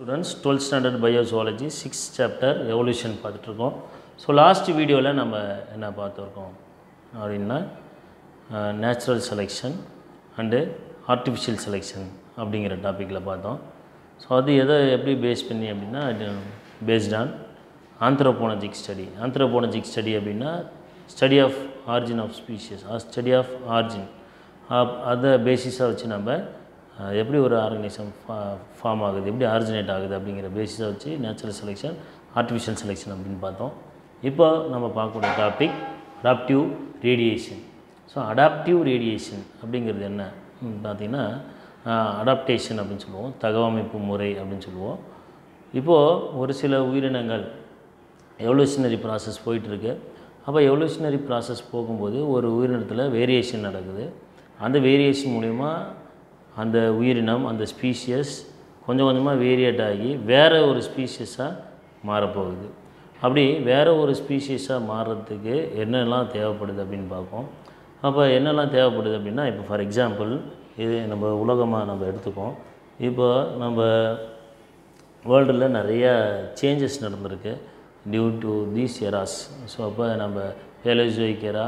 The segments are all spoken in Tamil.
Students twelfth standard biozoology six chapter evolution பார்த்துட்ருக்கோம் ஸோ லாஸ்ட் வீடியோவில் நம்ம என்ன பார்த்துருக்கோம் அப்படின்னா natural selection and artificial selection அப்படிங்கிற டாப்பிக்கில் பார்த்தோம் ஸோ அது எதை எப்படி பேஸ் பண்ணி அப்படின்னா based on anthropogenic study anthropogenic study அப்படின்னா study of origin of species study of origin அதை பேசிஸாக வச்சு நம்ம அஹ், எப்படி ஒரு ஆர்கனைசம் ஃபா ஃபார்ம் ஆகுது எப்படி ஆரிஜினேட் ஆகுது அப்படிங்கிற பேசிஸாக வச்சு நேச்சுரல் செலெக்ஷன் ஆர்டிஃபிஷியல் செலெக்ஷன் அப்படின்னு பார்த்தோம் இப்போ நம்ம பார்க்கக்கூடிய topic adaptive radiation so adaptive radiation அப்படிங்கிறது என்ன ம், பார்த்தீங்கன்னா அடாப்டேஷன் அப்படின்னு சொல்லுவோம் தகவமைப்பு முறை அப்படின்னு சொல்லுவோம் இப்போது ஒரு சில உயிரினங்கள் எவல்யூஷனரி ப்ராசஸ் போயிட்டுருக்கு அப்போ எவல்யூஷனரி ப்ராசஸ் போகும்போது ஒரு உயிரினத்தில் வேரியேஷன் நடக்குது அந்த வேரியேஷன் மூலிமா அந்த உயிரினம் அந்த ஸ்பீஷியஸ் கொஞ்சம் கொஞ்சமாக வேரியேட் ஆகி வேறு ஒரு ஸ்பீஷியஸாக மாறப்போகுது அப்படி வேறு ஒரு ஸ்பீஷியஸாக மாறுறதுக்கு என்னெல்லாம் தேவைப்படுது அப்படின்னு பார்ப்போம் அப்போ என்னெல்லாம் தேவைப்படுது அப்படின்னா இப்போ ஃபார் எக்ஸாம்பிள் இது நம்ம உலகமாக நம்ம எடுத்துப்போம் இப்போ நம்ம வேர்ல்டில் நிறைய சேஞ்சஸ் நடந்திருக்கு due to these eras so அப்போ நம்ம பேலோசோய்கெரா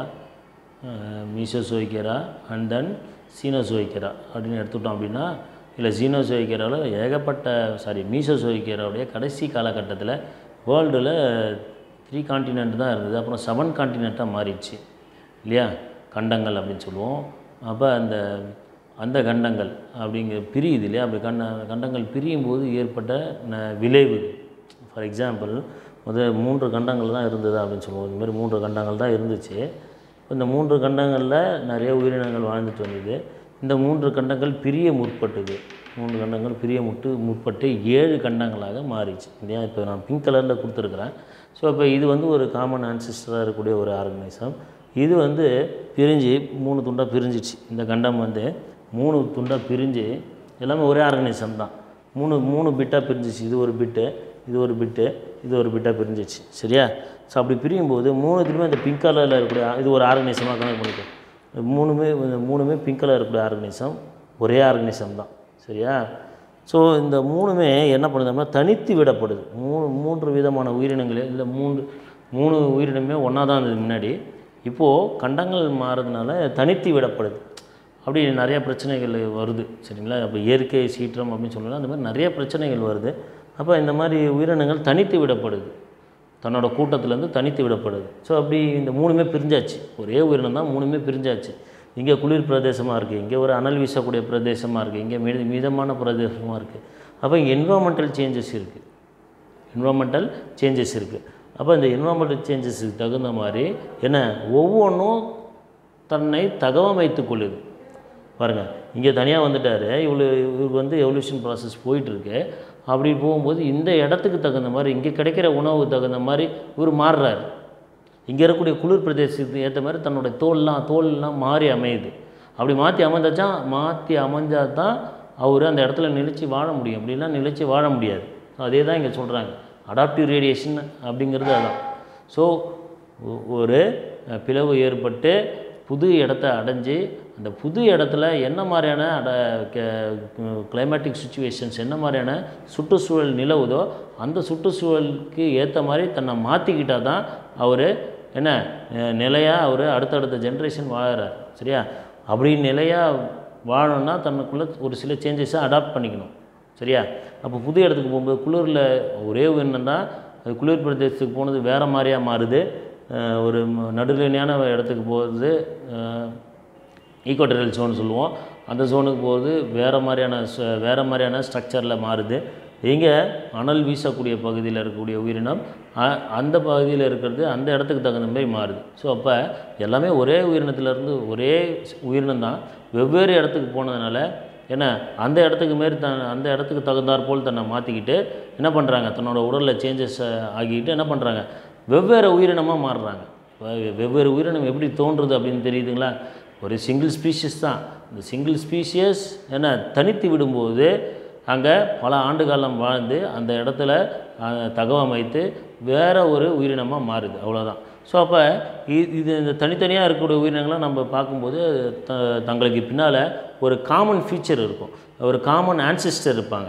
மீசோசோய்கெரா அண்ட் தென் சீனோசோய்கெரா அப்படின்னு எடுத்துட்டோம் அப்படின்னா இல்லை ஜீனோசோய்கெராவில் ஏகப்பட்ட சாரி மீசோசோய்கெராவுடைய கடைசி காலகட்டத்தில் வேர்ல்டில் த்ரீ காண்டினென்ட் தான் இருந்தது அப்புறம் செவன் காண்டினெண்ட்டாக மாறிடுச்சு இல்லையா கண்டங்கள் அப்படின்னு சொல்லுவோம் அப்போ அந்த அந்த கண்டங்கள் அப்படிங்கிற பிரியுது இல்லையா அப்படி கண்ட கண்டங்கள் பிரியும் போது ஏற்பட்ட ந- விளைவு ஃபார் எக்ஸாம்பிள் முதல் மூன்று கண்டங்கள் தான் இருந்தது அப்படின்னு சொல்லுவோம் இந்த மாதிரி மூன்று கண்டங்கள் தான் இருந்துச்சு இந்த மூன்று கண்டங்களில் நிறைய உயிரினங்கள் வாழ்ந்துட்டு வந்தது இந்த மூன்று கண்டங்கள் பிரிய முற்பட்டது மூன்று கண்டங்கள் பிரிய முட்டு முற்பட்டு ஏழு கண்டங்களாக மாறிச்சு இல்லையா இப்போ நான் பிங்க் கலரில் கொடுத்துருக்குறேன் ஸோ இப்போ இது வந்து ஒரு காமன் ஆன்சிஸ்டராக இருக்கக்கூடிய ஒரு ஆர்கனைசம் இது வந்து பிரிஞ்சு மூணு துண்டாக பிரிஞ்சிச்சு இந்த கண்டம் வந்து மூணு துண்டாக பிரிஞ்சு எல்லாமே ஒரே ஆர்கனைசம் தான் மூணு மூணு பிட்டாக பிரிஞ்சிச்சு இது ஒரு பிட்டு இது ஒரு பிட்டு இது ஒரு பிட்டாக பிரிஞ்சிச்சு சரியா ஸோ அப்படி பிரியும் போது மூணுத்துலையுமே அந்த பிங்க் கலரில் இருக்கக்கூடிய இது ஒரு ஆர்கனைசமாக கணக்கு பண்ணிக்கோ மூணுமே இந்த மூணுமே பிங்க் கலர் இருக்கக்கூடிய ஆர்கனைசம் ஒரே ஆர்கனைசம் தான் சரியா ஸோ இந்த மூணுமே என்ன பண்ணுதுன்னா தனித்து விடப்படுது மூணு மூன்று விதமான உயிரினங்கள் இல்லை மூன்று மூணு உயிரினமே ஒன்றா தான் இருந்தது முன்னாடி இப்போது கண்டங்கள் மாறதுனால தனித்து விடப்படுது அப்படி நிறைய பிரச்சனைகள் வருது சரிங்களா அப்போ இயற்கை சீற்றம் அப்படின்னு சொல்லலாம் அந்த மாதிரி நிறைய பிரச்சனைகள் வருது அப்போ இந்த மாதிரி உயிரினங்கள் தனித்து விடப்படுது தன்னோட கூட்டத்துலேருந்து தனித்து விடப்படுது ஸோ அப்படி இந்த மூணுமே பிரிஞ்சாச்சு ஒரே உயிரினம் தான் மூணுமே பிரிஞ்சாச்சு இங்கே குளிர் பிரதேசமாக இருக்குது இங்கே ஒரு அனல் வீசக்கூடிய பிரதேசமாக இருக்குது இங்கே மீத மீதமான பிரதேசமாக இருக்குது அப்போ இங்கே என்வரான்மெண்டல் சேஞ்சஸ் இருக்குது என்வரான்மெண்டல் சேஞ்சஸ் இருக்குது அப்போ இந்த என்வரான்மெண்டல் சேஞ்சஸுக்கு தகுந்த மாதிரி என்ன ஒவ்வொன்றும் தன்னை தகவமைத்து கொள்ளுது பாருங்கள் இங்கே தனியாக வந்துட்டார் இவ்வளோ இவருக்கு வந்து எவல்யூஷன் ப்ராசஸ் போயிட்டுருக்கு அப்படி போகும்போது இந்த இடத்துக்கு தகுந்த மாதிரி இங்கே கிடைக்கிற உணவுக்கு தகுந்த மாதிரி இவர் மாறுறாரு இங்கே இருக்கக்கூடிய குளிர் பிரதேசத்துக்கு ஏற்ற மாதிரி தன்னோட தோல்லாம் தோல்லாம் மாறி அமையுது அப்படி மாற்றி அமைந்தாச்சா மாற்றி அமைஞ்சால் தான் அவர் அந்த இடத்துல நிலைச்சு வாழ முடியும் அப்படின்னா நிலைச்சு வாழ முடியாது அதே தான் இங்கே சொல்கிறாங்க அடாப்டிவ் ரேடியேஷன் அப்படிங்கிறது அதான் ஸோ ஒரு அஹ், பிளவு ஏற்பட்டு புது இடத்த அடைஞ்சு அந்த புது இடத்துல என்ன மாதிரியான அட கிளைமேட்டிக் சுச்சுவேஷன்ஸ் என்ன மாதிரியான சுற்றுச்சூழல் நிலவுதோ அந்த சுற்றுச்சூழலுக்கு ஏற்ற மாதிரி தன்னை மாற்றிக்கிட்டால் தான் அவர் என்ன நிலையாக அவர் அடுத்தடுத்த ஜென்ரேஷன் வாழறார் சரியா அப்படி நிலையாக வாழணும்னா தனக்குள்ளே ஒரு சில சேஞ்சஸை அடாப்ட் பண்ணிக்கணும் சரியா அப்போ புது இடத்துக்கு போகும்போது குளிரில் ஒரே உயிரினம் தான் அது குளிர் பிரதேசத்துக்கு போனது வேறு மாதிரியாக மாறுது அஹ் ஒரு ம- நடுநிலையான இடத்துக்கு போகிறது ஈக்குவட்டரியல் ஜோன் சொல்லுவோம் அந்த ஜோனுக்கு போகிறது வேறு மாதிரியான ச- வேறு மாதிரியான ஸ்ட்ரக்சரில் மாறுது இங்கே அனல் வீசக்கூடிய பகுதியில் இருக்கக்கூடிய உயிரினம் அ- அந்த பகுதியில் இருக்கிறது அந்த இடத்துக்கு தகுந்த மாதிரி மாறுது ஸோ அப்போ எல்லாமே ஒரே உயிரினத்திலேருந்து ஒரே ஸ்- உயிரினம் தான் வெவ்வேறு இடத்துக்கு போனதுனால என்ன அந்த இடத்துக்கு மாரி த அந்த இடத்துக்கு தகுந்தாற் போல் தன்னை மாற்றிக்கிட்டு என்ன பண்ணுறாங்க தன்னோட உடலில் சேஞ்சஸ் ஆகிக்கிட்டு என்ன பண்ணுறாங்க வெவ்வேறு உயிரினமாக மாறுறாங்க வெ- வெவ்வேறு உயிரினம் எப்படி தோன்றுது அப்படின்னு தெரியுதுங்களா ஒரு சிங்கிள் ஸ்பீஷியஸ் தான் இந்த சிங்கிள் ஸ்பீஷியஸ் என்ன தனித்து விடும்போது அங்கே பல ஆண்டு காலம் வாழ்ந்து அந்த இடத்துல அஹ், தகவமைத்து வேற ஒரு உயிரினமாக மாறுது அவ்வளோதான் ஸோ அப்போ இது இந்த தனித்தனியாக இருக்கக்கூடிய உயிரினங்களை நம்ம பார்க்கும்போது த தங்களுக்கு பின்னால் ஒரு காமன் ஃபீச்சர் இருக்கும் ஒரு காமன் ஆன்சிஸ்டர் இருப்பாங்க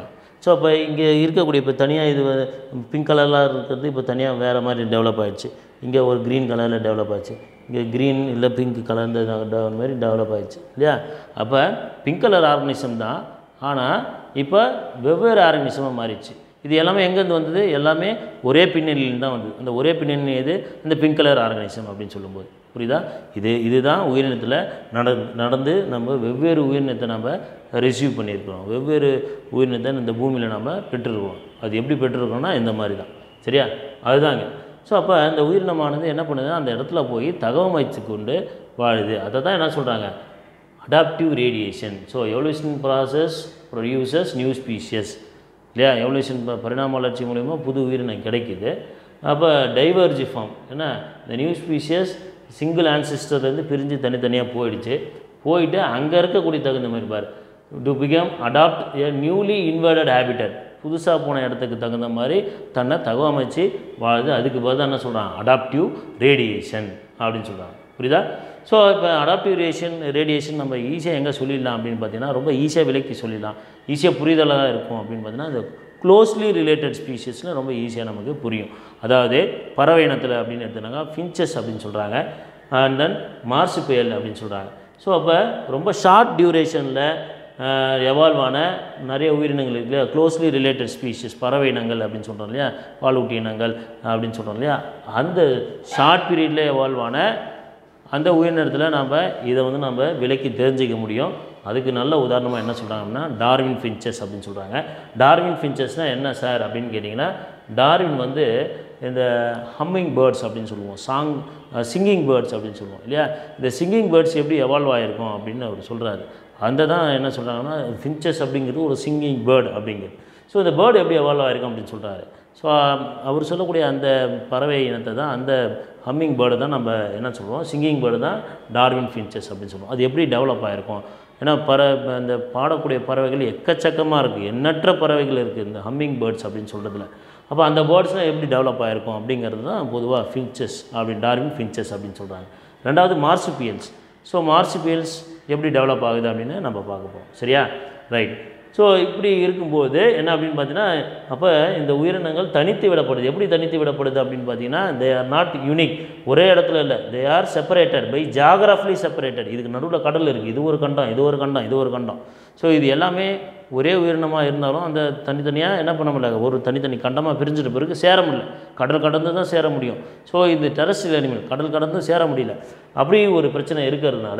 ஸோ அப்போ இங்கே இருக்கக்கூடிய இப்போ தனியாக இது பிங்க் கலர்லாம் இருக்கிறது இப்போ தனியாக வேறு மாதிரி டெவலப் ஆயிடுச்சு இங்கே ஒரு க்ரீன் கலரில் டெவலப் ஆச்சு இங்கே க்ரீன் இல்லை பிங்க் கலர் மாதிரி டெவலப் ஆயிடுச்சு இல்லையா அப்போ பிங்க் கலர் ஆர்கனிசம் தான் ஆனால் இப்போ வெவ்வேறு ஆர்கனிசமாக மாறிடுச்சு இது எல்லாமே எங்கேருந்து வந்தது எல்லாமே ஒரே பின்னணியிலிருந்து தான் வந்தது அந்த ஒரே பின்னணி எது இந்த பிங்க் கலர் ஆர்கனிசம் அப்படின்னு சொல்லும்போது புரியுதா இது இதுதான் உயிரினத்தில் நட நடந்து நம்ம வெவ்வேறு உயிரினத்தை நம்ம ரிசீவ் பண்ணியிருக்கிறோம் வெவ்வேறு உயிரினத்தை இந்த பூமியில் நம்ம பெற்றிருக்கிறோம் அது எப்படி பெற்றிருக்கோம்னா இந்த மாதிரி தான் சரியா அதுதாங்க ஸோ அப்போ அந்த உயிரினமானது என்ன பண்ணுது அந்த இடத்துல போய் தகவமைச்சு கொண்டு வாழுது அதை தான் என்ன சொல்கிறாங்க adaptive radiation so evolution process producers new species இல்லையா எவல்யூஷன் பரிணாம வளர்ச்சி மூலிமா புது உயிரினம் கிடைக்குது அப்போ டைவர்ஜி ஃபார்ம் என்ன இந்த நியூ ஸ்பீஷியஸ் சிங்கிள் ஆன்சிஸ்டர்லேருந்து பிரிஞ்சு தனித்தனியாக போயிடுச்சு போயிட்டு அங்கே இருக்கக்கூடிய தகுந்த மாதிரி பாரு to become adapt a newly inverted habitat புதுசாக போன இடத்துக்கு தகுந்த மாதிரி தன்னை தகவமைச்சு வாழுது அதுக்கு பதிலாக என்ன சொல்கிறான் அடாப்டிவ் ரேடியேஷன் அப்படின்னு சொல்கிறாங்க புரியுதா ஸோ இப்போ அடாப்டிவ் ரேஷன் ரேடியேஷன் நம்ம ஈஸியாக எங்கே சொல்லிடலாம் அப்படின்னு பார்த்தீங்கன்னா ரொம்ப ஈஸியாக விலைக்கு சொல்லிடலாம் ஈஸியாக புரிதலாக இருக்கும் அப்படின்னு பார்த்தீங்கன்னா இந்த க்ளோஸ்லி ரிலேட்டட் ஸ்பீஷிஸில் ரொம்ப ஈஸியாக நமக்கு புரியும் அதாவது பறவை இனத்தில் அப்படின்னு எடுத்துனாங்க ஃபின்ச்சஸ் அப்படின்னு சொல்கிறாங்க அண்ட் தென் மார்சுபேல் அப்படின்னு சொல்கிறாங்க ஸோ அப்போ ரொம்ப ஷார்ட் டியூரேஷனில் எவால்வ் ஆன நிறைய உயிரினங்கள் இருக்கு இல்லையா க்ளோஸ்லி ரிலேட்டட் ஸ்பீஷிஸ் பறவை இனங்கள் அப்படின்னு சொல்கிறோம் இல்லையா பாலூட்டி இனங்கள் அப்படின்னு சொல்கிறோம் இல்லையா அந்த ஷார்ட் பீரியடில் எவால்வ் ஆன அந்த உயிரினத்தில் நம்ம இதை வந்து நம்ம விலைக்கு தெரிஞ்சிக்க முடியும் அதுக்கு நல்ல உதாரணமாக என்ன சொல்கிறாங்கன்னா டார்வின் ஃபின்ச்சஸ் அப்படின்னு சொல்கிறாங்க டார்வின் ஃபின்ச்சஸ்னால் என்ன சார் அப்படின்னு கேட்டிங்கன்னா டார்வின் வந்து இந்த ஹம்மிங் பேர்ட்ஸ் அப்படின்னு சொல்லுவோம் சாங் சிங்கிங் பேர்ட்ஸ் அப்படின்னு சொல்லுவோம் இல்லையா இந்த சிங்கிங் பேர்ட்ஸ் எப்படி எவால்வ் ஆகிருக்கும் அப்படின்னு அவர் சொல்கிறாரு அந்த தான் என்ன சொல்கிறாங்கன்னா ஃபின்ச்சஸ் அப்படிங்கிறது ஒரு சிங்கிங் பேர்டு அப்படிங்கிறது ஸோ இந்த பேர்டு எப்படி எவால்வ் ஆகிருக்கும் அப்படின்னு சொல்கிறாரு ஸோ அவர் சொல்லக்கூடிய அந்த பறவை இனத்தை தான் அந்த ஹம்மிங் பேர்டு தான் நம்ம என்ன சொல்லுவோம் சிங்கிங் பேர்டு தான் டார்வின் ஃபின்ச்சஸ் அப்படின்னு சொல்லுவோம் அது எப்படி டெவலப் ஆகிருக்கும் ஏன்னா பற அந்த பாடக்கூடிய பறவைகள் எக்கச்சக்கமாக இருக்குது எண்ணற்ற பறவைகள் இருக்குது இந்த ஹம்மிங் பேர்ட்ஸ் அப்படின்னு சொல்கிறதுல அப்போ அந்த பேர்ட்ஸ்லாம் எப்படி டெவலப் ஆகிருக்கும் அப்படிங்கிறது தான் பொதுவாக ஃபின்ச்சஸ் அப்படின்னு டார்வின் ஃபின்ச்சஸ் அப்படின்னு சொல்கிறாங்க ரெண்டாவது மார்சுபியல்ஸ் ஸோ மார்சுபியல்ஸ் எப்படி டெவலப் ஆகுது அப்படின்னு நம்ம பார்க்க போகிறோம் சரியா ரைட் ஸோ இப்படி இருக்கும்போது என்ன அப்படின்னு பார்த்தீங்கன்னா அப்போ இந்த உயிரினங்கள் தனித்து விடப்படுது எப்படி தனித்து விடப்படுது அப்படின்னு பார்த்தீங்கன்னா தே ஆர் நாட் யூனிக் ஒரே இடத்துல இல்லை they are separated by geographically separated இதுக்கு நடுவில் கடல் இருக்குது இது ஒரு கண்டம் இது ஒரு கண்டம் இது ஒரு கண்டம் ஸோ இது எல்லாமே ஒரே உயிரினமாக இருந்தாலும் அந்த தனித்தனியாக என்ன பண்ண முடியல ஒரு தனித்தனி கண்டமாக பிரிஞ்சிட்ட பிறகு சேர முடியல கடல் கடந்து தான் சேர முடியும் ஸோ இது டெரஸ்ட்ரியல் அனிமல் கடல் கடந்து சேர முடியல அப்படி ஒரு பிரச்சனை இருக்கிறதுனால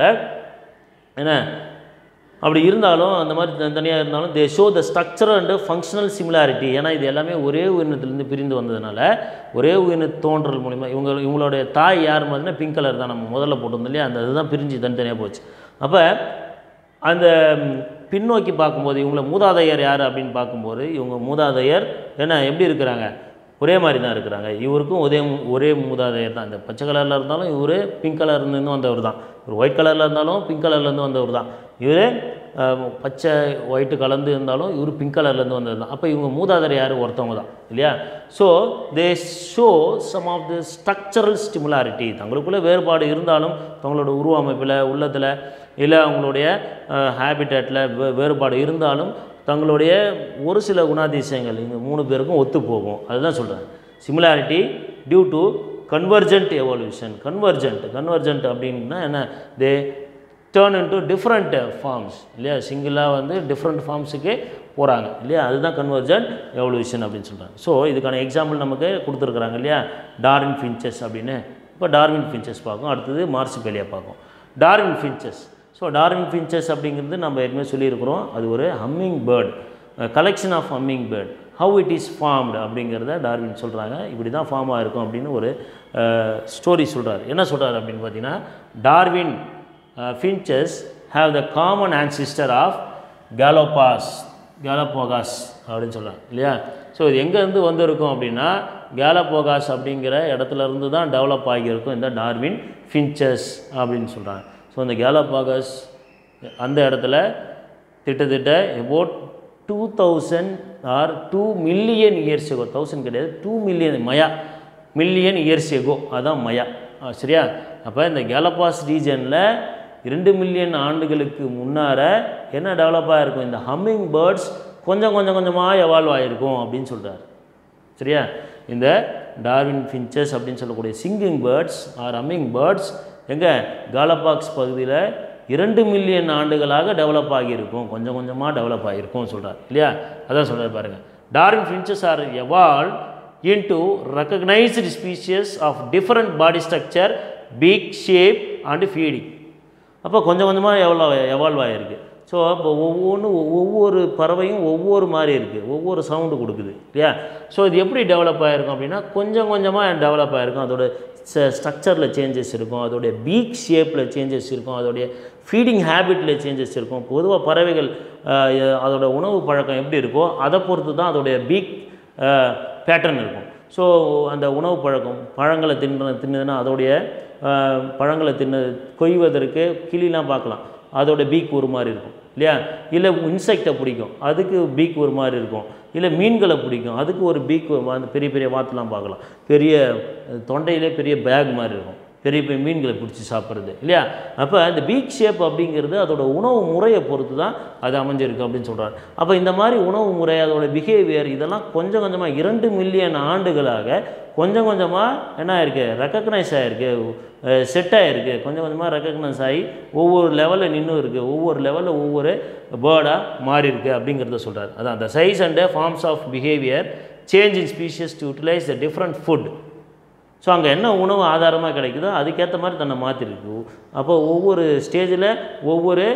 என்ன அப்படி இருந்தாலும் அந்த மாதிரி தனித்தனியாக இருந்தாலும் they show the structural and functional similarity ஏன்னா இது எல்லாமே ஒரே உயிரினத்திலேருந்து பிரிந்து வந்ததுனால ஒரே உயிரின தோன்றல் மூலிமா இவங்க இவங்களுடைய தாய் யார் மாதிரினா பிங்க் கலர் தான் நம்ம முதல்ல போட்டிருந்தோம் இல்லையா அந்த இதுதான் பிரிஞ்சு தனித்தனியாக போச்சு அப்போ அந்த ம், பின்னோக்கி பார்க்கும்போது இவங்கள மூதாதையர் யார் அப்படின்னு பார்க்கும்போது இவங்க மூதாதையர் என்ன எப்படி இருக்கிறாங்க ஒரே மாதிரி தான் இருக்கிறாங்க இவருக்கும் ஒரே மூ- ஒரே மூதாதையர் தான் இந்த பச்சை கலரில் இருந்தாலும் இவர் பிங்க் கலர்லேருந்து வந்தவர் தான் இவர் ஒயிட் கலரில் இருந்தாலும் பிங்க் கலர்லேருந்து வந்தவர் தான் இவர் பச்சை ஒயிட்டு கலந்து இருந்தாலும் இவர் பிங்க் கலர்லேருந்து வந்தது தான் அப்போ இவங்க மூதாதையர் யார் ஒருத்தவங்க தான் இல்லையா so they show some of the structural similarity தங்களுக்குள்ளே வேறுபாடு இருந்தாலும் தங்களோட உருவ அமைப்பில் உள்ளத்தில் இல்லை அவங்களுடைய ஹேபிட்டேட்டில் வே வேறுபாடு இருந்தாலும் தங்களுடைய ஒரு சில குணாதிசயங்கள் இங்கே மூணு பேருக்கும் ஒத்து போகும் அதுதான் சொல்கிறேன் similarity due to convergent evolution convergent convergent அப்படின்னா என்ன they turn into different forms இல்லையா சிங்கிளாக வந்து டிஃப்ரெண்ட் ஃபார்ம்ஸுக்கே போகிறாங்க இல்லையா அதுதான் கன்வர்ஜென்ட் எவல்யூஷன் அப்படின்னு சொல்கிறாங்க ஸோ இதுக்கான எக்ஸாம்பிள் நமக்கு கொடுத்துருக்குறாங்க இல்லையா டார்வின் ஃபின்ச்சஸ் அப்படின்னு இப்போ டார்வின் ஃபின்ச்சஸ் பார்க்கும் அடுத்தது மார்சிபேலியா பார்க்கும் Darwin finches so Darwin finches அப்படிங்கிறது நம்ம ஏற்கனவே சொல்லியிருக்கிறோம் அது ஒரு hummingbird collection of hummingbird how it is formed அப்படிங்கிறத டார்வின் சொல்கிறாங்க இப்படி தான் ஃபார்ம் ஆகிருக்கும் அப்படின்னு ஒரு ஸ்டோரி சொல்கிறார் என்ன சொல்கிறார் அப்படின்னு பார்த்தீங்கன்னா Darwin finches have the common ancestor of Galapagos Galapagos அப்படின்னு சொல்கிறாங்க இல்லையா ஸோ இது எங்கேருந்து வந்திருக்கும் அப்படின்னா கேலப்போகாஸ் அப்படிங்கிற இடத்துல இருந்து தான் டெவலப் ஆகியிருக்கும் இந்த டார்வின் ஃபின்ச்சஸ் அப்படின்னு சொல்கிறாங்க ஸோ இந்த கேலப்போகாஸ் அந்த இடத்துல திட்டத்திட்ட about two thousand or two million years ago thousand கிடையாது two million MYA million years ago அதான் மயா ஆ, சரியா அப்போ இந்த கேலப்பாஸ் ரீஜனில் இரண்டு மில்லியன் ஆண்டுகளுக்கு முன்னார என்ன டெவலப் ஆகிருக்கும் இந்த ஹம்மிங் பேர்ட்ஸ் கொஞ்சம் கொஞ்சம் கொஞ்சமாக எவால்வ் ஆகிருக்கும் அப்படின்னு சொல்கிறார் சரியா இந்த டார்வின் ஃபின்ச்சஸ் அப்படின்னு சொல்லக்கூடிய singing birds or hummingbirds எங்கே காலபாக்ஸ் பகுதியில் இரண்டு மில்லியன் ஆண்டுகளாக டெவலப் ஆகியிருக்கும் கொஞ்சம் கொஞ்சமாக டெவலப் ஆகியிருக்கும் சொல்கிறார் இல்லையா அதான் சொல்கிறார் பாருங்கள் Darwin finches are evolve into recognized species of different body structure, beak shape and feeding. அப்போ கொஞ்சம் கொஞ்சமாக எவ்வளோ எவால்வ் ஆகிருக்கு ஸோ அப்போ ஒவ்வொன்றும் ஒவ்வொரு பறவையும் ஒவ்வொரு மாதிரி இருக்குது ஒவ்வொரு சவுண்டு கொடுக்குது இல்லையா ஸோ இது எப்படி டெவலப் ஆகிருக்கும் அப்படின்னா கொஞ்சம் கொஞ்சமாக டெவலப் ஆகிருக்கும் அதோட ஸ்ட்ரக்சரில் சேஞ்சஸ் இருக்கும் அதோடைய பீக் ஷேப்பில் சேஞ்சஸ் இருக்கும் அதோடைய ஃபீடிங் ஹேபிட்டில் சேஞ்சஸ் இருக்கும் பொதுவாக பறவைகள் அஹ், எ- அதோட உணவு பழக்கம் எப்படி இருக்கோ அதை பொறுத்து தான் அதோடைய பீக் பேட்டர்ன் இருக்கும் ஸோ அந்த உணவு பழக்கம் பழங்களை தின்னு தின்னுதுன்னா அதோடைய அஹ், பழங்களை தின்னு கொய்வதற்கு கிளிலாம் பார்க்கலாம் அதோட பீக் ஒரு மாதிரி இருக்கும் இல்லையா இல்லை இன்செக்டை பிடிக்கும் அதுக்கு பீக் ஒரு மாதிரி இருக்கும் இல்லை மீன்களை பிடிக்கும் அதுக்கு ஒரு பீக் அந்த பெரிய பெரிய வாத்துலாம் பார்க்கலாம் பெரிய அஹ், தொண்டையிலே பெரிய பேக் மாதிரி இருக்கும் பெரிய பெரிய மீன்களை பிடிச்சி சாப்பிட்றது இல்லையா அப்போ இந்த பீக் ஷேப் அப்படிங்கிறது அதோட உணவு முறையை பொறுத்து தான் அது அமைஞ்சிருக்கு அப்படின்னு சொல்கிறார் அப்போ இந்த மாதிரி உணவு முறை அதோட பிஹேவியர் இதெல்லாம் கொஞ்சம் கொஞ்சமாக இரண்டு மில்லியன் ஆண்டுகளாக கொஞ்சம் கொஞ்சமாக என்ன ஆயிருக்கு ரெக்கக்னைஸ் ஆகிருக்கு செட் ஆகிருக்கு கொஞ்சம் கொஞ்சமாக ரெக்கக்னைஸ் ஆகி ஒவ்வொரு லெவலில் நின்று இருக்குது ஒவ்வொரு லெவலில் ஒவ்வொரு பேர்டாக மாறி இருக்கு அப்படிங்கிறத சொல்கிறார் அதான் the size and forms of behaviour change in species to utilise the different food so அங்கே என்ன உணவு ஆதாரமாக கிடைக்குதோ அதுக்கேற்ற மாதிரி தன்னை மாற்றிருக்கு அப்போ ஒவ்வொரு ஸ்டேஜில் ஒவ்வொரு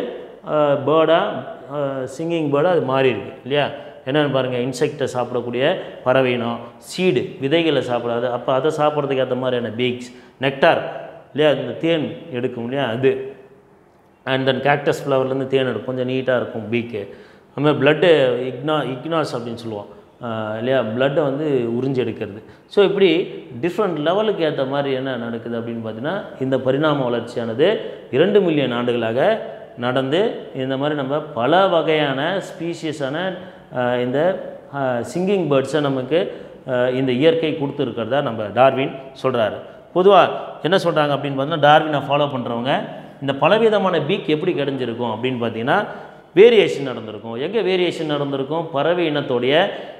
பேர்டாக சிங்கிங் பேர்டாக அது மாறி இருக்கு இல்லையா என்னென்னு பாருங்கள் இன்செக்டை சாப்பிடக்கூடிய பறவையினம் சீடு விதைகளை சாப்பிடாது அப்போ அதை சாப்பிட்றதுக்கு ஏற்ற மாதிரியான பீக்ஸ் நெக்டார் இல்லையா இந்த தேன் எடுக்கும் இல்லையா அது அண்ட் தென் கேக்டஸ் ஃப்ளவர்லேருந்து தேன் எடுக்கும் கொஞ்சம் நீட்டாக இருக்கும் பீக்கு அதுமாதிரி பிளட்டு இக்னா இக்னாஸ் அப்படின்னு சொல்லுவோம் ஆஹ் இல்லையா பிளட்டை வந்து உறிஞ்சி எடுக்கிறது ஸோ இப்படி டிஃப்ரெண்ட் லெவலுக்கு ஏற்ற மாதிரி என்ன நடக்குது அப்படின்னு பார்த்தீங்கன்னா இந்த பரிணாம வளர்ச்சியானது இரண்டு மில்லியன் ஆண்டுகளாக நடந்து இந்த மாதிரி நம்ம பல வகையான ஸ்பீஷியஸான இந்த சிங்கிங் பேர்ட்ஸை நமக்கு ஆஹ் இந்த இயற்கை கொடுத்துருக்கிறதா நம்ம டார்வின் சொல்கிறாரு பொதுவாக என்ன சொல்கிறாங்க அப்படின்னு பார்த்தீங்கன்னா டார்வினை ஃபாலோ பண்ணுறவங்க இந்த பலவிதமான பீக் எப்படி கிடைஞ்சிருக்கும் அப்படின்னு பார்த்தீங்கன்னா வேரியேஷன் நடந்திருக்கும் எங்கே வேரியேஷன் நடந்திருக்கும் பறவை இனத்தோடைய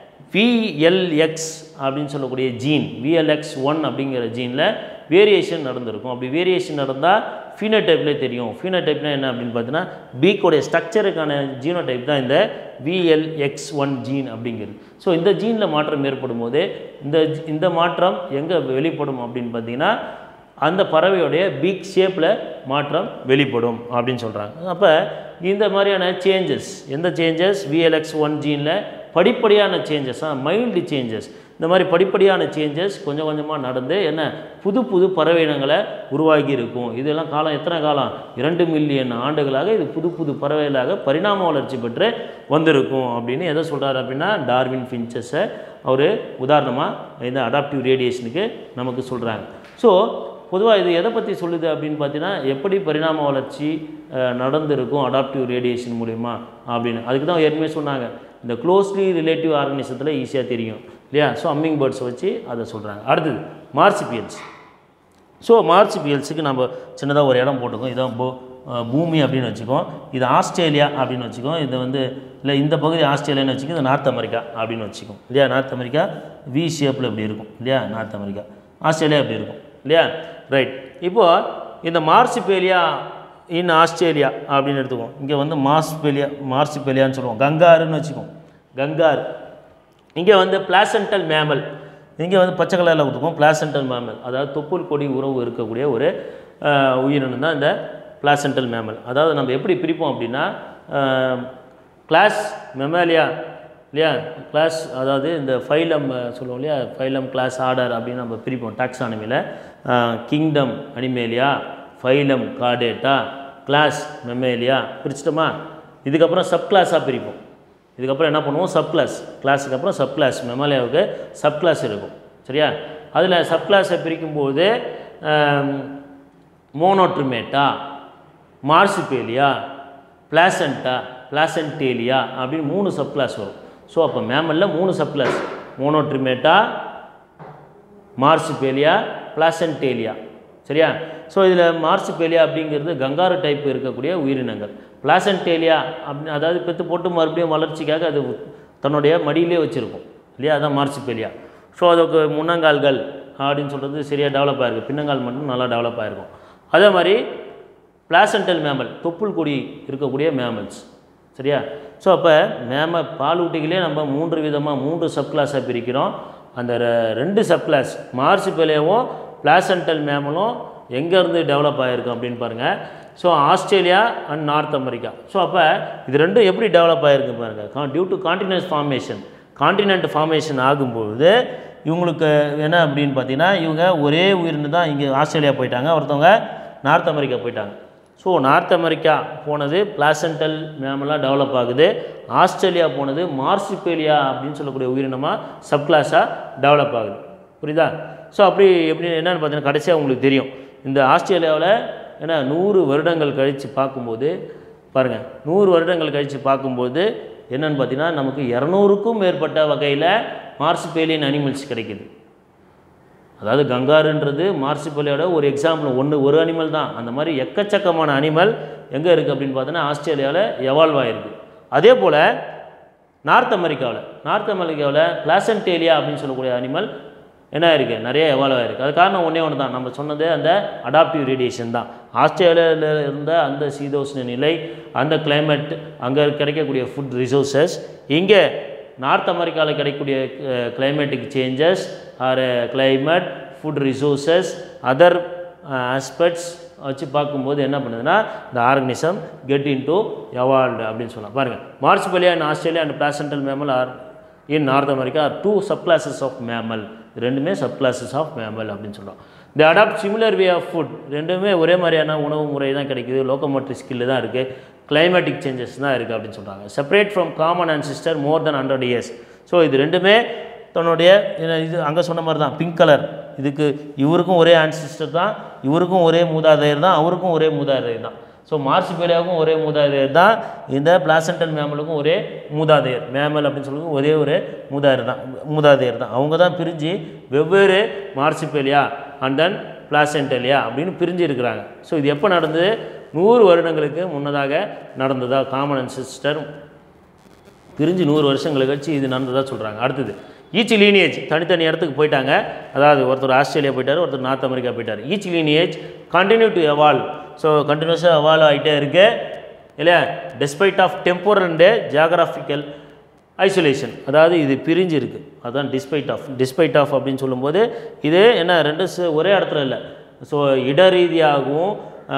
விஎல்எக்ஸ் அப்படின்னு சொல்லக்கூடிய ஜீன் விஎல்எக்ஸ் ஒன் அப்படிங்கிற ஜீனில் வேரியேஷன் நடந்திருக்கும் அப்படி வேரியேஷன் நடந்தால் ஃபீனோடைப்லேயே தெரியும் ஃபீனோடைப்னா என்ன அப்படின்னு பார்த்தீங்கன்னா பீக்கோடைய ஸ்ட்ரக்சருக்கான ஜீனோடைப் தான் இந்த விஎல்எக்ஸ் ஒன் ஜீன் அப்படிங்கிறது ஸோ இந்த ஜீனில் மாற்றம் ஏற்படும் போது இந்த ஜ- இந்த மாற்றம் எங்கே வெளிப்படும் அப்படின்னு பார்த்தீங்கன்னா அந்த பறவையோடைய பீக் ஷேப்பில் மாற்றம் வெளிப்படும் அப்படின்னு சொல்கிறாங்க அப்போ இந்த மாதிரியான சேஞ்சஸ் எந்த சேஞ்சஸ் விஎல்எக்ஸ் ஒன் ஜீனில் படிப்படியான சேஞ்சஸாக மைல்டு சேஞ்சஸ் இந்த மாதிரி படிப்படியான சேஞ்சஸ் கொஞ்சம் கொஞ்சமாக நடந்து என்ன புது புது பறவை இனங்களை உருவாகி இருக்கும் இதெல்லாம் காலம் எத்தனை காலம் இரண்டு மில்லியன் ஆண்டுகளாக இது புது புது பறவைகளாக பரிணாம வளர்ச்சி பெற்று வந்திருக்கும் அப்படின்னு எதை சொல்கிறார் அப்படின்னா டார்வின் ஃபின்ச்சஸை அவர் உதாரணமாக இந்த அடாப்டிவ் ரேடியேஷனுக்கு நமக்கு சொல்கிறாங்க ஸோ பொதுவாக இது எதை பற்றி சொல்லுது அப்படின்னு பார்த்தீங்கன்னா எப்படி பரிணாம வளர்ச்சி அஹ், நடந்திருக்கும் அடாப்டிவ் ரேடியேஷன் மூலிமா அப்படின்னு அதுக்கு தான் ஏற்கனவே சொன்னாங்க இந்த க்ளோஸ்லி ரிலேட்டிவ் ஆர்கனிசத்தில் ஈஸியாக தெரியும் இல்லையா ஸோ அம்மிங் பேர்ட்ஸ் வச்சு அதை சொல்கிறாங்க அடுத்தது மார்சிபியல்ஸ் ஸோ மார்சிபியல்ஸுக்கு நம்ம சின்னதாக ஒரு இடம் போட்டுக்கோம் இதான் பூ அஹ், பூமி அப்படின்னு வச்சுக்கோம் இது ஆஸ்திரேலியா அப்படின்னு வச்சுக்கோம் இது வந்து இல்லை இந்த பகுதி ஆஸ்திரேலியான்னு வச்சுக்கோ இது நார்த் அமெரிக்கா அப்படின்னு வச்சுக்கோம் இல்லையா நார்த் அமெரிக்கா வி ஷேப்பில் இப்படி இருக்கும் இல்லையா நார்த் அமெரிக்கா ஆஸ்திரேலியா இப்படி இருக்கும் இல்லையா ரைட் இப்போது இந்த மார்சிபேலியா இன் ஆஸ்திரேலியா அப்படின்னு எடுத்துக்குவோம் இங்கே வந்து மார்சிபேலியா மார்சிபேலியான்னு சொல்லுவோம் கங்காருன்னு வச்சுக்கோம் கங்காரு இங்கே வந்து பிளாசென்டல் மேமல் இங்கே வந்து பச்சை கலரில் கொடுத்துருக்கோம் பிளாசென்டல் மேமல் அதாவது தொப்புள் கொடி உறவு இருக்கக்கூடிய ஒரு அஹ், உயிரினம் தான் இந்த பிளாசென்டல் மேமல் அதாவது நம்ம எப்படி பிரிப்போம் அப்படின்னா கிளாஸ் மெமாலியா இல்லையா கிளாஸ் அதாவது இந்த ஃபைலம் சொல்லுவோம் இல்லையா ஃபைலம் கிளாஸ் ஆர்டர் அப்படின்னு நம்ம பிரிப்போம் டாக்ஸானமியில் kingdom animalia phylum chordata class mammalia பிரிச்சிட்டோமா இதுக்கப்புறம் சப் கிளாஸாக பிரிப்போம் இதுக்கப்புறம் என்ன பண்ணுவோம் சப் கிளாஸ் கிளாஸுக்கு அப்புறம் சப் கிளாஸ் மெமாலியாவுக்கு சப் கிளாஸ் இருக்கும் சரியா அதில் சப் கிளாஸை பிரிக்கும்போது மோனோட்ரிமேட்டா மார்சிபேலியா பிளாசண்டா பிளாசன்டேலியா அப்படின்னு மூணு சப் கிளாஸ் வரும் ஸோ அப்போ மேமலில் மூணு சப் கிளாஸ் மோனோட்ரிமேட்டா மார்சிபேலியா பிளாசன்டேலியா சரியா ஸோ இதில் மார்சிபேலியா அப்படிங்கிறது கங்காரு டைப் இருக்கக்கூடிய உயிரினங்கள் பிளாசன்டேலியா அப்படி அதாவது பெற்று போட்டு மறுபடியும் வளர்ச்சிக்காக அது தன்னுடைய மடியிலே வச்சுருக்கும் இல்லையா அதான் மார்சிபேலியா ஸோ அதுக்கு முன்னங்கால்கள் அப்படின்னு சொல்கிறது சரியாக டெவலப் ஆகிருக்கு பின்னங்கால் மட்டும் நல்லா டெவலப் ஆகிருக்கும் அதே மாதிரி பிளாசண்டல் மேமல் தொப்புள் கொடி இருக்கக்கூடிய மேமல்ஸ் சரியா ஸோ அப்போ மேம பாலூட்டிகளே நம்ம மூன்று விதமாக மூன்று சப் கிளாஸாக பிரிக்கிறோம் அந்த ரெ- ரெண்டு சப் கிளாஸ் மார்சிபேலியாவும் பிளாசண்டல் மேமலும் எங்கேருந்து டெவலப் ஆகிருக்கும் அப்படின்னு பாருங்கள் so Australia and North America so அப்போ இது ரெண்டும் எப்படி டெவலப் ஆகிருக்கு பாருங்கள் due to continents formation continent formation ஆகும்போது இவங்களுக்கு என்ன அப்படின்னு பார்த்தீங்கன்னா இவங்க ஒரே உயிரினு தான் இங்கே ஆஸ்திரேலியா போயிட்டாங்க ஒருத்தவங்க நார்த் அமெரிக்கா போயிட்டாங்க ஸோ நார்த் அமெரிக்கா போனது பிளாசண்டல் மேமெல்லாம் டெவலப் ஆகுது ஆஸ்திரேலியா போனது மார்சிபேலியா அப்படின்னு சொல்லக்கூடிய உயிரினமாக சப்கிளாஸாக டெவலப் ஆகுது புரியுதா ஸோ அப்படி எப்படி என்னன்னு பார்த்தீங்கன்னா கடைசியாக உங்களுக்கு தெரியும் இந்த ஆஸ்திரேலியாவில் ஏன்னா நூறு வருடங்கள் கழித்து பார்க்கும்போது பாருங்கள் நூறு வருடங்கள் கழித்து பார்க்கும்போது என்னன்னு பார்த்தீங்கன்னா நமக்கு இரநூறுக்கும் மேற்பட்ட வகையில் மார்சிபேலியன் அனிமல்ஸ் கிடைக்குது அதாவது கங்காருன்றது மார்சிபலியோட ஒரு எக்ஸாம்பிள் ஒன்று ஒரு அனிமல் தான் அந்த மாதிரி எக்கச்சக்கமான அனிமல் எங்கே இருக்குது அப்படின்னு பார்த்தோன்னா ஆஸ்திரேலியாவில் எவால்வ் ஆகிருக்கு அதே போல் நார்த் அமெரிக்காவில் நார்த் அமெரிக்காவில் பிளாசன்டேலியா அப்படின்னு சொல்லக்கூடிய அனிமல் என்ன இருக்குது நிறைய எவால்வ் ஆகிருக்கு அது காரணம் ஒன்றே ஒன்று தான் நம்ம சொன்னது அந்த அடாப்டிவ் ரேடியேஷன் தான் ஆஸ்திரேலியாவில் இருந்த அந்த சீதோஷ்ண நிலை அந்த climate அங்கே கிடைக்கக்கூடிய ஃபுட் ரிசோர்சஸ் இங்கே நார்த் அமெரிக்காவில் கிடைக்கக்கூடிய climatic changes or climate food resources other aspects வச்சு பார்க்கும்போது என்ன பண்ணுதுன்னா இந்த organism get in to evolved அப்படின்னு சொல்லலாம் பாருங்கள் marsupialia and Australia and placental mammal are in North America are two subclasses of mammal ரெண்டுமே சப் கிளாஸஸ் ஆஃப் மேமல் அப்படின்னு சொல்கிறோம் the adapt similar way of food ரெண்டுமே ஒரே மாதிரியான உணவு முறை தான் கிடைக்குது லோக்கோமோட்டரி ஸ்கில்லு தான் இருக்குது கிளைமேட்டிக் சேஞ்சஸ் தான் இருக்குது அப்படின்னு சொல்கிறாங்க separate from common and sister more than hundred years so இது ரெண்டுமே தன்னுடைய என்ன இது அங்கே சொன்ன மாதிரி தான் பிங்க் கலர் இதுக்கு இவருக்கும் ஒரே ஆன்சிஸ்டர் தான் இவருக்கும் ஒரே மூதாதையர் தான் அவருக்கும் ஒரே மூதாதையர் தான் ஸோ மார்சிபேலியாவுக்கும் ஒரே மூதாதையர் தான் இந்த பிளாசண்டல் மேமலுக்கும் ஒரே மூதாதையர் மேமல் அப்படின்னு சொல்லுறது ஒரே ஒரு மூதாதையர் தான் மூதாதையர் தான் அவங்க தான் பிரிஞ்சு வெவ்வேறு மார்சிபேலியா அண்ட் தென் பிளாசென்டலியா அப்படின்னு பிரிஞ்சு இருக்கிறாங்க ஸோ இது எப்போ நடந்தது நூறு வருடங்களுக்கு முன்னதாக நடந்ததா காமன் அண்ட் சிஸ்டர் பிரிஞ்சு நூறு வருஷங்களுக்கு கழிச்சு இது நடந்ததாக சொல்கிறாங்க அடுத்தது ஈச் லீனியேஜ் தனித்தனி இடத்துக்கு போயிட்டாங்க அதாவது ஒருத்தர் ஆஸ்திரேலியா போயிட்டார் ஒருத்தர் நார்த் அமெரிக்கா போயிட்டார் each lineage continue to evolve so கண்டினியூஸாக எவால்வ் ஆகிட்டே இருக்கு இல்லையா despite of temporal and geographical isolation அதாவது இது பிரிஞ்சு இருக்குது அதான் டிஸ்பைட் ஆஃப் டிஸ்பைட் ஆஃப் அப்படின்னு சொல்லும்போது இது என்ன ரெண்டு ச- ஒரே இடத்துல இல்லை ஸோ இட ரீதியாகவும்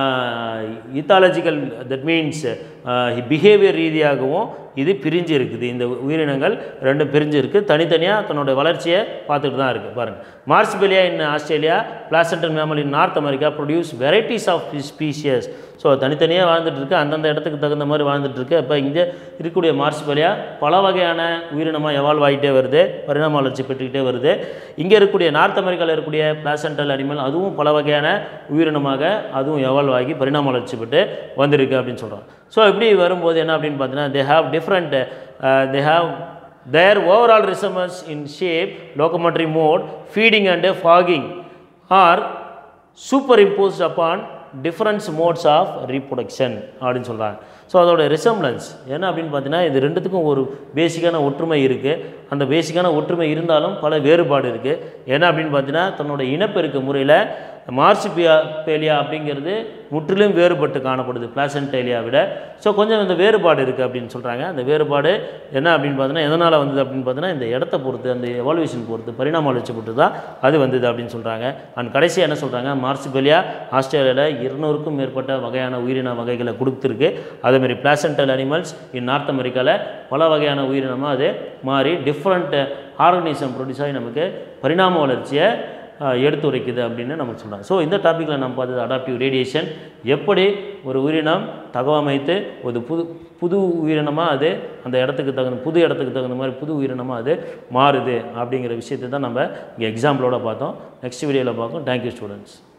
இத்தாலஜிக்கல் தட் மீன்ஸ் பிஹேவியர் ரீதியாகவும் இது பிரிஞ்சு இருக்குது இந்த உயிரினங்கள் ரெண்டும் பிரிஞ்சு இருக்குது தனித்தனியாக தன்னோட வளர்ச்சியை பார்த்துட்டு தான் இருக்குது பாருங்கள் marsupialia in Australia placental mammal in North America produce varieties of species so தனித்தனியாக வாழ்ந்துட்டு இருக்கு அந்தந்த இடத்துக்கு தகுந்த மாதிரி வாழ்ந்துட்டு இருக்கு இப்போ இங்கே இருக்கக்கூடிய மார்ஸ்பெலியா பல வகையான உயிரினமாக எவால்வ் ஆகிட்டே வருது பரிணாம வளர்ச்சி பெற்றுக்கிட்டே வருது இங்கே இருக்கக்கூடிய நார்த் அமெரிக்காவில் இருக்கக்கூடிய பிளாசண்டல் அனிமல் அதுவும் பல வகையான உயிரினமாக அதுவும் எவால்வ் ஆகி பரிணாம வளர்ச்சி பெற்று வந்திருக்கு அப்படின்னு சொல்கிறோம் ஸோ இப்படி வரும்போது என்ன அப்படின்னு பார்த்தீங்கன்னா they have different they have their overall resemblance in shape locomotory mode feeding and ஃபாகிங் are superimposed upon difference modes of reproduction அப்படின்னு சொல்கிறாங்க ஸோ அதோட ரிசம்லன்ஸ் என்ன அப்படின்னு பார்த்தீங்கன்னா இது ரெண்டுத்துக்கும் ஒரு பேசிக்கான ஒற்றுமை இருக்குது அந்த பேசிக்கான ஒற்றுமை இருந்தாலும் பல வேறுபாடு இருக்குது என்ன அப்படின்னு பார்த்தீங்கன்னா தன்னோட இனப்பெருக்க முறையில் மார்சிபியா பேலியா அப்படிங்கிறது முற்றிலும் வேறுபட்டு காணப்படுது பிளாசன்டேலியா விட ஸோ கொஞ்சம் இந்த வேறுபாடு இருக்குது அப்படின்னு சொல்கிறாங்க அந்த வேறுபாடு என்ன அப்படின்னு பார்த்தீங்கன்னா எதனால் வந்தது அப்படின்னு பார்த்தீங்கன்னா இந்த இடத்த பொறுத்து அந்த எவால்யூஷன் பொறுத்து பரிணாம வளர்ச்சி பொறுத்து தான் அது வந்தது அப்படின்னு சொல்கிறாங்க அண்ட் கடைசியாக என்ன சொல்கிறாங்க மார்சிபெலியா ஆஸ்திரேலியாவில் இருநூறுக்கும் மேற்பட்ட வகையான உயிரின வகைகளை கொடுத்துருக்கு அதேமாதிரி பிளாசன்டல் அனிமல்ஸ் இன் நார்த் அமெரிக்காவில் பல வகையான உயிரினமாக அது மாறி டிஃப்ரெண்ட் ஆர்கனிசம் ப்ரொடியூஸ் ஆகி நமக்கு பரிணாம வளர்ச்சியை ஆஹ், எடுத்துரைக்குது அப்படின்னு நம்ம சொல்கிறோம் ஸோ இந்த டாப்பிக்கில் நம்ம பார்த்தது அடாப்டிவ் ரேடியேஷன் எப்படி ஒரு உயிரினம் தகவமைத்து ஒரு புது புது உயிரினமாக அது அந்த இடத்துக்கு தகுந்த புது இடத்துக்கு தகுந்த மாதிரி புது உயிரினமாக அது மாறுது அப்படிங்கிற விஷயத்தை தான் நம்ம இங்கே எக்ஸாம்பிளோட பார்த்தோம் நெக்ஸ்ட் வீடியோவில் பார்ப்போம் தேங்க்யூ ஸ்டூடெண்ட்ஸ்